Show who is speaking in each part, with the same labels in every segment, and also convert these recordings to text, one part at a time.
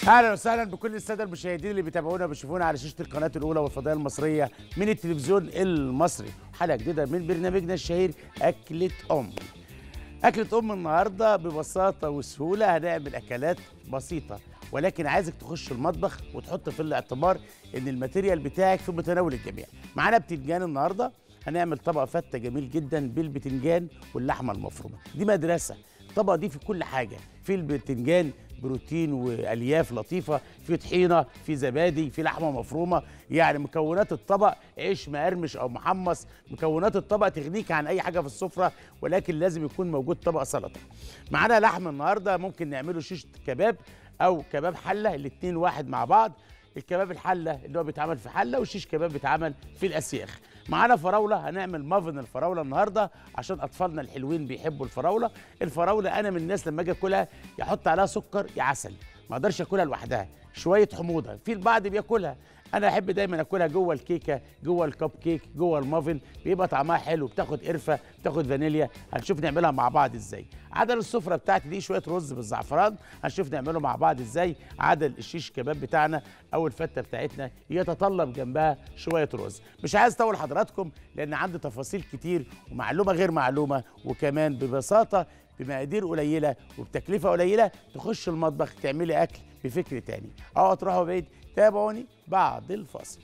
Speaker 1: اهلا وسهلا بكل الساده المشاهدين اللي بيتابعونا وبيشوفونا على شاشه القناه الاولى والفضائيه المصريه من التلفزيون المصري حلقه جديده من برنامجنا الشهير اكله ام اكله ام النهارده ببساطه وسهوله هنعمل اكلات بسيطه ولكن عايزك تخش المطبخ وتحط في الاعتبار ان الماتيريال بتاعك في متناول الجميع معانا بتنجان النهارده هنعمل طبق فته جميل جدا بالبتنجان واللحمه المفرومه دي مدرسه الطبق دي في كل حاجه في البتنجان بروتين والياف لطيفه في طحينه في زبادي في لحمه مفرومه يعني مكونات الطبق عيش مقرمش او محمص مكونات الطبق تغنيك عن اي حاجه في السفره ولكن لازم يكون موجود طبق سلطه معانا لحم النهارده ممكن نعمله شيش كباب او كباب حله الاتنين واحد مع بعض الكباب الحله اللي هو بيتعمل في حله والشيش كباب بيتعمل في الاسياخ معانا فراوله هنعمل مافن الفراوله النهارده عشان اطفالنا الحلوين بيحبوا الفراوله الفراوله انا من الناس لما اجي اكلها يحط عليها سكر يا عسل ما اقدرش اكلها لوحدها شويه حموضه في البعض بياكلها انا احب دايما اكلها جوه الكيكه جوه الكب كيك جوه المافن بيبقى طعمها حلو بتاخد قرفه بتاخد فانيليا هنشوف نعملها مع بعض ازاي عدل السفره بتاعتي دي شويه رز بالزعفران هنشوف نعمله مع بعض ازاي عدل الشيش كباب بتاعنا او الفته بتاعتنا يتطلب جنبها شويه رز مش عايز اطول حضراتكم لان عندي تفاصيل كتير ومعلومه غير معلومه وكمان ببساطه بمقادير قليله وبتكلفه قليله تخش المطبخ تعملي اكل بفكر تاني اوعوا تروحوا بعيد تابعوني بعد الفاصل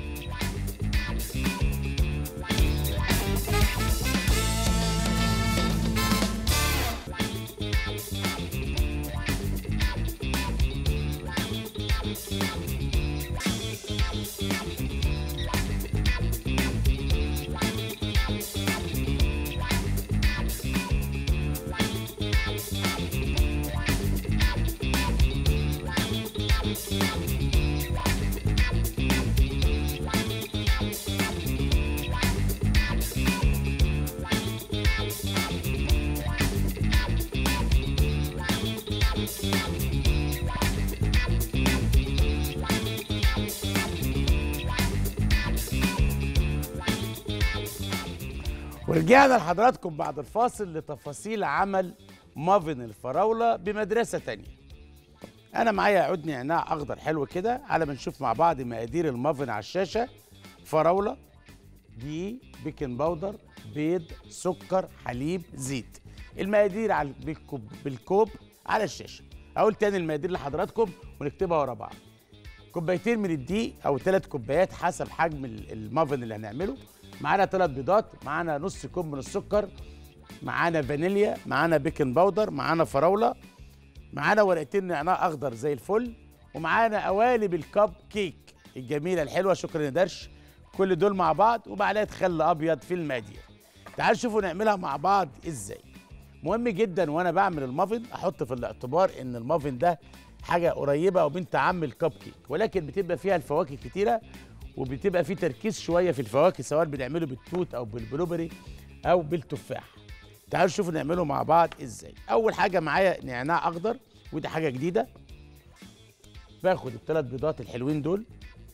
Speaker 1: ورجعنا لحضراتكم بعد الفاصل لتفاصيل عمل مافن الفراولة بمدرسة تانية أنا معايا عود نعناع أخضر حلو كده على ما نشوف مع بعض مقادير المافن على الشاشة فراولة دقيق بيكنج باودر بيض سكر حليب زيت المقادير على بالكوب, بالكوب على الشاشة أقول تاني المقادير لحضراتكم ونكتبها ورا بعض كوبايتين من الدقيق أو ثلاث كوبايات حسب حجم المافن اللي هنعمله معانا ثلاث بيضات معانا نص كوب من السكر معانا فانيليا معانا بيكنج باودر معانا فراوله معانا ورقتين نعناع اخضر زي الفل ومعانا قوالب الكب كيك الجميله الحلوه شكرا يا درش كل دول مع بعض ومعلقه خل ابيض في المقادير تعالوا شوفوا نعملها مع بعض ازاي مهم جدا وانا بعمل المافن احط في الاعتبار ان المافن ده حاجه قريبه او بنت عم الكب كيك ولكن بتبقى فيها الفواكه كتيره وبتبقى في تركيز شويه في الفواكه سواء بنعمله بالتوت او بالبلوبري او بالتفاح تعالوا شوفوا نعمله مع بعض ازاي اول حاجه معايا نعناع اخضر ودي حاجه جديده باخد الثلاث بيضات الحلوين دول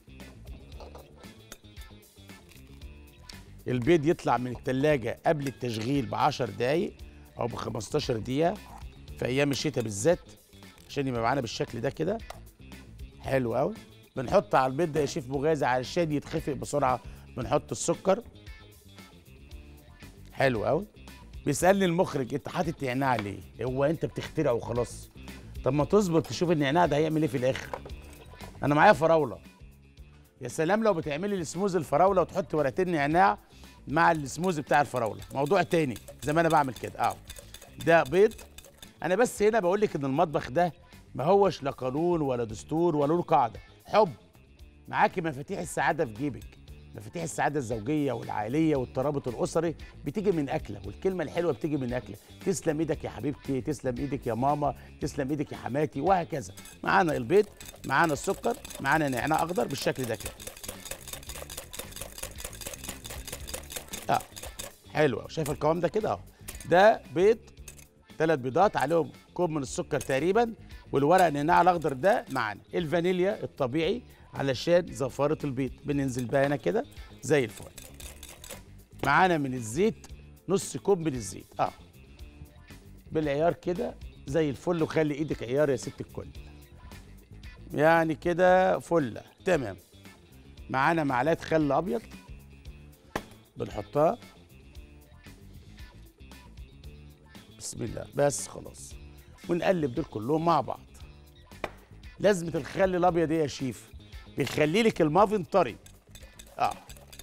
Speaker 1: البيض يطلع من التلاجة قبل التشغيل ب 10 دقايق او ب 15 دقيقه في ايام الشتاء بالذات عشان يبقى معانا بالشكل ده كده حلو قوي بنحط على البيض ده يا شيف مغازي علشان يتخفق بسرعه بنحط السكر حلو قوي بيسالني المخرج انت حاطط نعناع ليه هو انت بتخترع وخلاص طب ما تصبر تشوف النعناع ده هيعمل ايه في الاخر انا معايا فراوله يا سلام لو بتعملي السموز الفراوله وتحطي ورقتين نعناع مع السموز بتاع الفراوله موضوع تاني زي ما انا بعمل كده اه ده بيض انا بس هنا بقول لك ان المطبخ ده ما هوش لا قانون ولا دستور ولا له قاعده حب معاكي مفاتيح السعاده في جيبك مفاتيح السعاده الزوجيه والعائليه والترابط الاسري بتيجي من اكله والكلمه الحلوه بتيجي من اكله تسلم ايدك يا حبيبتي تسلم ايدك يا ماما تسلم ايدك يا حماتي وهكذا معانا البيض معانا السكر معانا نعناع اخضر بالشكل ده كده اه حلو شايف القوام ده كده اهو ده بيض ثلاث بيضات عليهم كوب من السكر تقريبا والورق النعناع الاخضر ده معانا الفانيليا الطبيعي علشان زفاره البيض بننزل بيها هنا كده زي الفل معانا من الزيت نص كوب من الزيت اه بالعيار كده زي الفل وخلي ايدك عيار يا ست الكل يعني كده فله تمام معانا معلقه خل ابيض بنحطها بسم الله بس خلاص ونقلب دول كلهم مع بعض لازمه الخل الابيض ايه يا شيف بيخلي لك المافن طري اه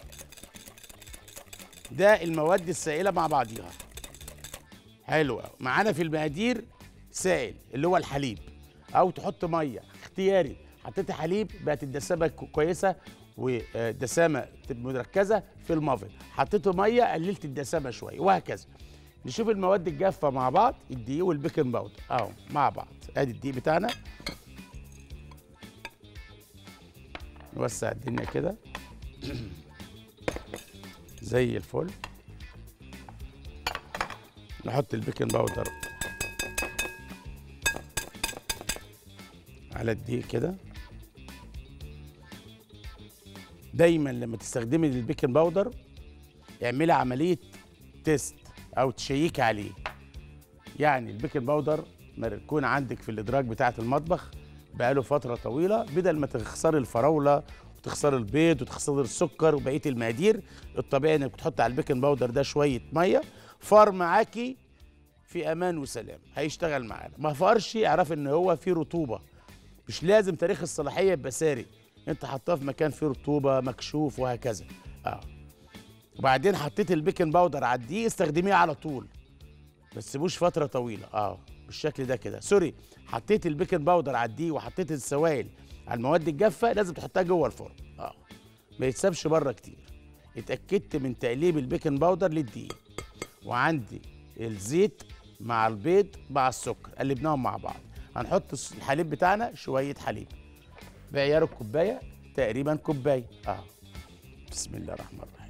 Speaker 1: ده المواد السائله مع بعضيها حلو قوي معانا في المقادير سائل اللي هو الحليب او تحط ميه اختياري حطيت حليب بقت الدسامه كو- كويسه والدسامه مركزه في المافن حطيته ميه قللت الدسامه شويه وهكذا نشوف المواد الجافه مع بعض الدقيق والبيكنج باودر اهو مع بعض ادي الدقيق بتاعنا نوسع الدنيا كده زي الفل نحط البيكنج باودر على الدقيق كده دايما لما تستخدمي البيكنج باودر اعملي عمليه تيست او تشيكي عليه يعني البيكنج باودر ما يكون عندك في الادراج بتاعه المطبخ بقاله فتره طويله بدل ما تخسري الفراوله وتخسري البيض وتخسري السكر وبقيه المقادير الطبيعي انك تحط على البيكنج باودر ده شويه ميه فار معاكي في امان وسلام هيشتغل معانا ما فارش اعرف ان هو فيه رطوبه مش لازم تاريخ الصلاحيه يبقى ساري انت حطاه في مكان فيه رطوبه مكشوف وهكذا اه وبعدين حطيت البيكنج باودر على الدقيق استخدميه على طول ما تسيبوش فتره طويله اه بالشكل ده كده سوري حطيت البيكنج باودر على الدقيق وحطيت السوائل على المواد الجافه لازم تحطها جوه الفرن اه ما يتسابش بره كتير اتاكدت من تقليب البيكنج باودر للدقيق وعندي الزيت مع البيض مع السكر قلبناهم مع بعض هنحط الس- الحليب بتاعنا شويه حليب بعيار الكوبايه تقريبا كوبايه اه بسم الله الرحمن الرحيم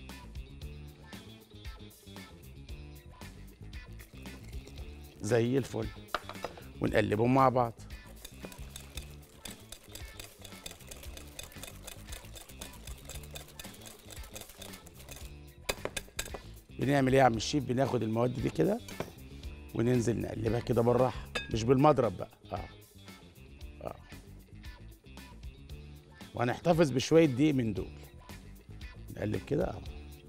Speaker 1: زي الفل ونقلبهم مع بعض بنعمل ايه يا عم الشيف بناخد المواد دي كده وننزل نقلبها كده بالراحه مش بالمضرب بقى اه اه وهنحتفظ بشويه دقيق من دول نقلب كده اه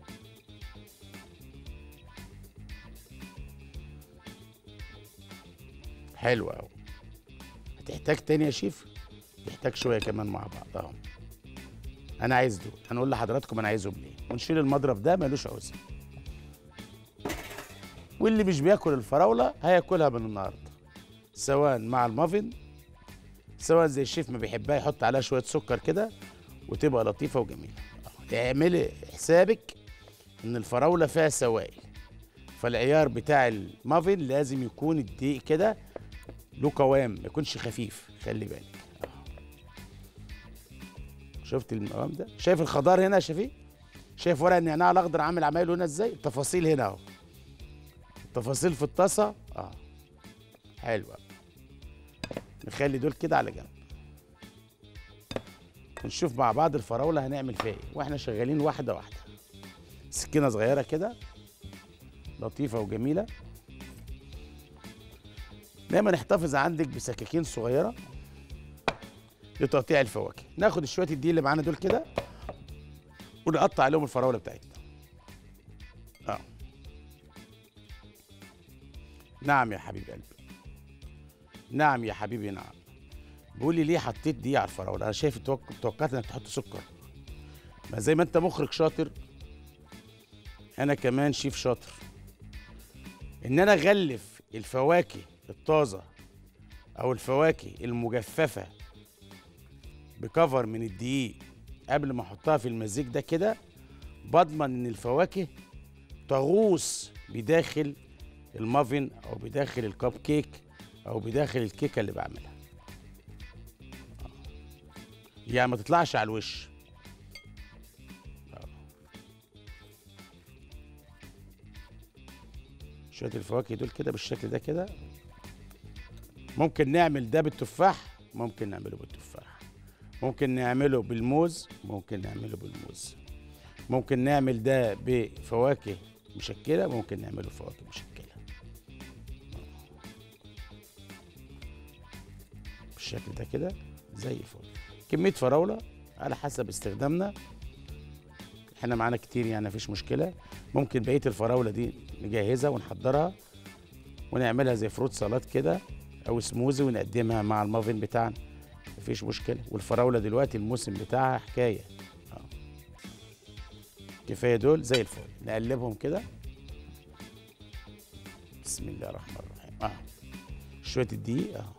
Speaker 1: حلو قوي هتحتاج تاني يا شيف تحتاج شويه كمان مع بعض اهو انا عايز دول هنقول لحضراتكم انا عايزهم ليه ونشيل المضرب ده ملوش عوزه واللي مش بياكل الفراوله هياكلها من النهارده سواء مع المافن سواء زي الشيف ما بيحبها يحط عليها شويه سكر كده وتبقى لطيفه وجميله آه، اعملي حسابك ان الفراوله فيها سوائل فالعيار بتاع المافن لازم يكون الدقيق كده له قوام ما يكونش خفيف خلي بالك آه. شفت المقام ده شايف الخضار هنا يا شفيق شايف ورق النعناع الاخضر عامل عمايله هنا ازاي التفاصيل هنا اهو التفاصيل في الطاسه اه حلوه نخلي دول كده على جنب ونشوف مع بعض الفراوله هنعمل فيها ايه واحنا شغالين واحده واحده سكينه صغيره كده لطيفه وجميله دايما نحتفظ عندك بسكاكين صغيره لتقطيع الفواكه ناخد شويه الدقيق اللي معانا دول كده ونقطع عليهم الفراوله بتاعتنا اه نعم يا حبيب قلبي نعم يا حبيبي نعم بيقول لي ليه حطيت دي على الفراوله انا شايف توك- توقعت انك تحط سكر ما زي ما انت مخرج شاطر انا كمان شيف شاطر ان انا اغلف الفواكه الطازه او الفواكه المجففه بكفر من الدقيق قبل ما احطها في المزيج ده كده بضمن ان الفواكه تغوص بداخل المافن او بداخل الكب كيك او بداخل الكيكه اللي بعملها آه. يعني ما تطلعش على الوش آه. شويه الفواكه دول كده بالشكل ده كده ممكن نعمل ده بالتفاح ممكن نعمله بالتفاح ممكن نعمله بالموز ممكن نعمله بالموز ممكن نعمل ده بفواكه مشكله ممكن نعمله بفواكه مشكله بالشكل ده كده زي الفل كميه فراوله على حسب استخدامنا احنا معانا كتير يعني مفيش مشكله ممكن بقيه الفراوله دي نجهزها ونحضرها ونعملها زي فروت سلطات كده او سموزي ونقدمها مع المافين بتاعنا مفيش مشكله والفراوله دلوقتي الموسم بتاعها حكايه آه. كفايه دول زي الفل نقلبهم كده بسم الله الرحمن الرحيم اه شويه الدقيق اه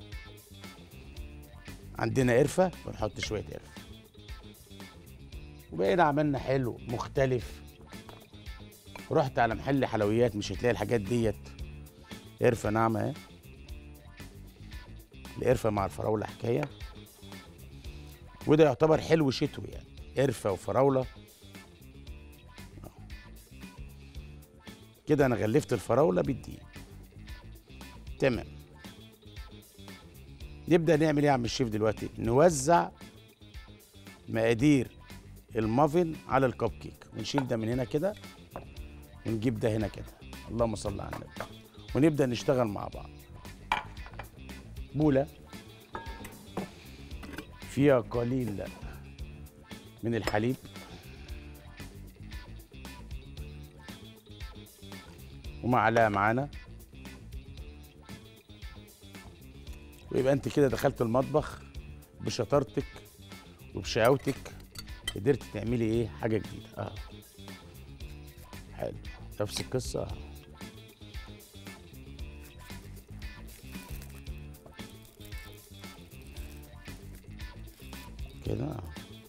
Speaker 1: عندنا قرفه بنحط شويه قرفه وبقينا عملنا حلو مختلف رحت على محل حلويات مش هتلاقي الحاجات ديت قرفه ناعمه اهي القرفه مع الفراوله حكايه وده يعتبر حلو شتوي يعني قرفه وفراوله كده انا غلفت الفراوله بالدقيق تمام نبدا نعمل ايه يا عم الشيف دلوقتي نوزع مقادير المافن على الكب كيك ونشيل ده من هنا كده ونجيب ده هنا كده اللهم صل على النبي ونبدا نشتغل مع بعض بوله فيها قليل من الحليب ومعلقه معانا ويبقى انت كده دخلت المطبخ بشطارتك وبشقاوتك قدرت تعملي ايه حاجه جديده اه حلو نفس القصه اه كده آه.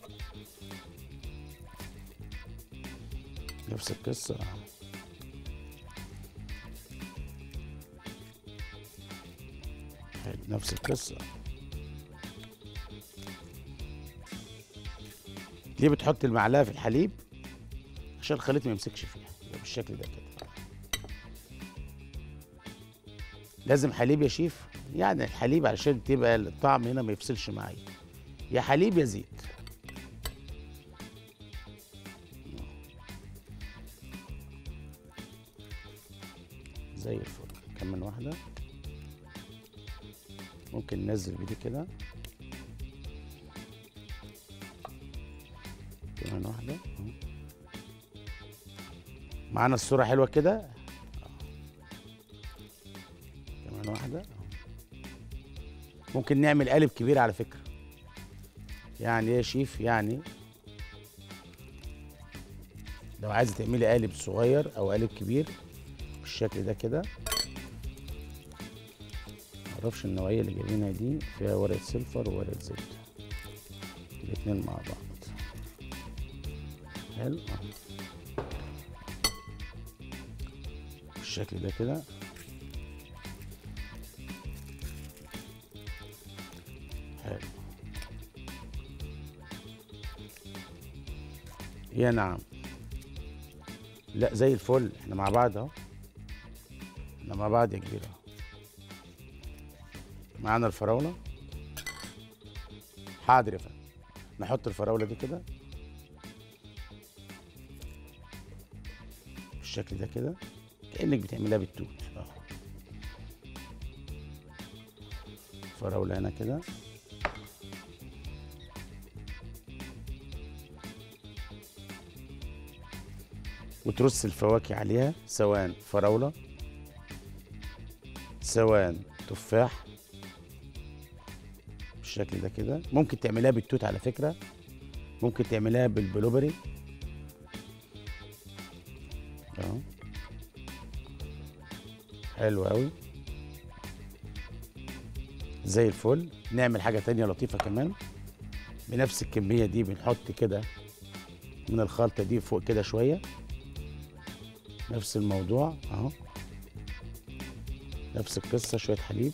Speaker 1: نفس القصه اه حلو نفس القصه ليه بتحط المعلقه في الحليب عشان الخليط ما يمسكش فيها يبقى بالشكل ده كده لازم حليب يا شيف يعني الحليب علشان تبقى الطعم هنا ما يفصلش معايا يا حليب يا زيت زي الفل كمان واحده ممكن ننزل بدي كده كمان واحدة أهو. معانا الصورة حلوة كده أهو. كمان واحدة أهو. ممكن نعمل قالب كبير على فكرة يعني ايه يا شيف يعني لو عايزة تعملي قالب صغير أو قالب كبير بالشكل ده كده معرفش النوعية اللي جايبينها دي فيها ورقة سلفر وورقة زبدة الاتنين مع بعض حلو أهو. بالشكل ده كده حلو يا نعم لا زي الفل احنا مع بعض اهو احنا مع بعض يا كبير اهو معانا الفراوله حاضر يا فندم نحط الفراوله دي كده بالشكل ده كده كانك بتعملها بالتوت اه فراوله هنا كده وترص الفواكه عليها سواء فراوله سواء تفاح بالشكل ده كده ممكن تعملها بالتوت على فكره ممكن تعملها بالبلوبري اهو حلو قوي زي الفل نعمل حاجه تانية لطيفه كمان بنفس الكميه دي بنحط كده من الخلطه دي فوق كده شويه نفس الموضوع اهو نفس القصه شويه حليب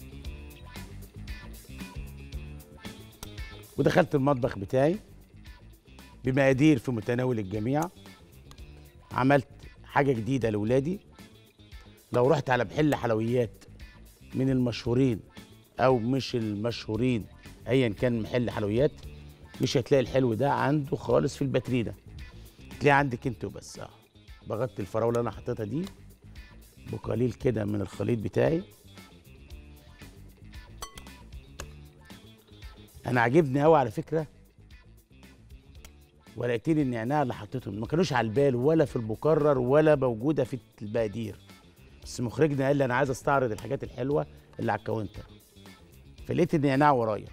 Speaker 1: ودخلت المطبخ بتاعي بمقادير في متناول الجميع عملت حاجه جديده لاولادي لو رحت على محل حلويات من المشهورين او مش المشهورين ايا كان محل حلويات مش هتلاقي الحلو ده عنده خالص في الباترينا تلاقيه عندك انت وبس اه بغطي الفراوله اللي انا حطيتها دي بقليل كده من الخليط بتاعي انا عاجبني قوي على فكره ورقتين النعناع اللي حطيتهم ما كانوش على البال ولا في المقرر ولا موجوده في المقادير بس مخرجنا قال لي انا عايز استعرض الحاجات الحلوه اللي على الكاونتر فلقيت النعناع ورايا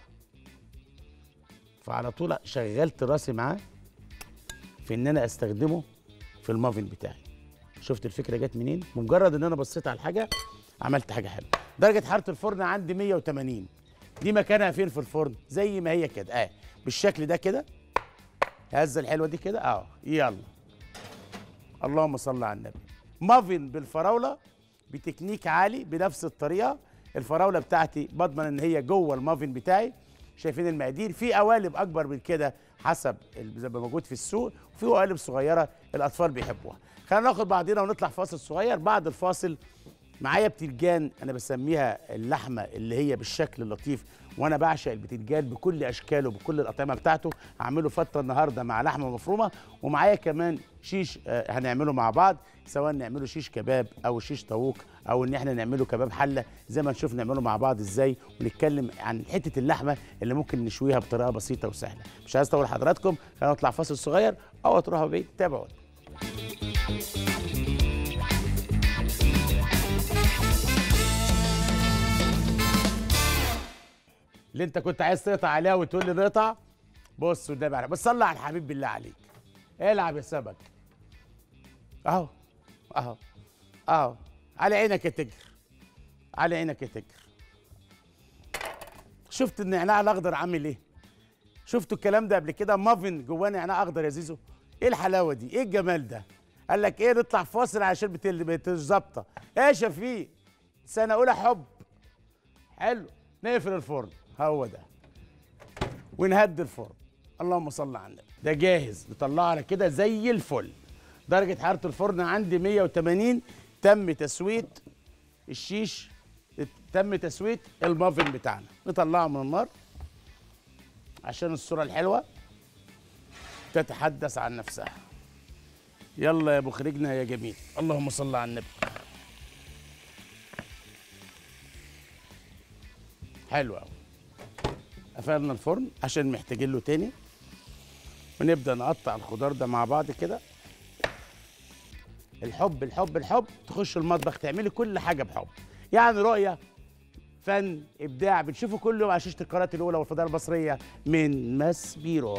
Speaker 1: فعلى طول شغلت راسي معاه في ان انا استخدمه في المافن بتاعي شفت الفكره جت منين بمجرد ان انا بصيت على الحاجه عملت حاجه حلوه درجه حراره الفرن عندي 180 دي مكانها فين في الفرن زي ما هي كده اه بالشكل ده كده هزه الحلوه دي كده اه يلا اللهم صل على النبي مافن بالفراوله بتكنيك عالي بنفس الطريقه الفراوله بتاعتي بضمن ان هي جوه المافن بتاعي شايفين المقادير في قوالب اكبر من كده حسب زي ما موجود في السوق وفي قوالب صغيره الاطفال بيحبوها خلينا ناخد بعضنا ونطلع فاصل صغير بعد الفاصل معايا بتنجان انا بسميها اللحمه اللي هي بالشكل اللطيف وانا بعشق البتنجان بكل اشكاله بكل الاطعمه بتاعته هعمله فته النهارده مع لحمه مفرومه ومعايا كمان شيش آه هنعمله مع بعض سواء نعمله شيش كباب او شيش طاووق او ان احنا نعمله كباب حله زي ما نشوف نعمله مع بعض ازاي ونتكلم عن حته اللحمه اللي ممكن نشويها بطريقه بسيطه وسهله مش عايز اطول حضراتكم خلينا نطلع فاصل صغير او تروحوا بعيد تابعوني اللي انت كنت عايز تقطع عليها وتقول لي نقطع بص قدامي على بس صلي على الحبيب بالله عليك العب يا سمك اهو اهو اهو على عينك يا تجر على عينك يا تجر شفت النعناع الاخضر عامل ايه شفتوا الكلام ده قبل كده مافن جواه نعناع اخضر يا زيزو ايه الحلاوه دي ايه الجمال ده قال لك ايه نطلع فاصل عشان بتل... ظابطه ايه يا شفيق سنه اولى حب حلو نقفل الفرن هو ده ونهدي الفرن اللهم صل على النبي ده جاهز نطلعه على كده زي الفل درجة حرارة الفرن عندي 180 تم تسويت الشيش تم تسويت المافن بتاعنا نطلعه من النار عشان الصورة الحلوة تتحدث عن نفسها يلا يا مخرجنا يا جميل اللهم صل على النبي حلو قوي قفلنا الفرن عشان محتاجين له تاني ونبدا نقطع الخضار ده مع بعض كده الحب الحب الحب تخش المطبخ تعملي كل حاجه بحب يعني رؤيه فن ابداع بنشوفه كل يوم على شاشه القناه الاولى والفضاء المصريه من ماسبيرو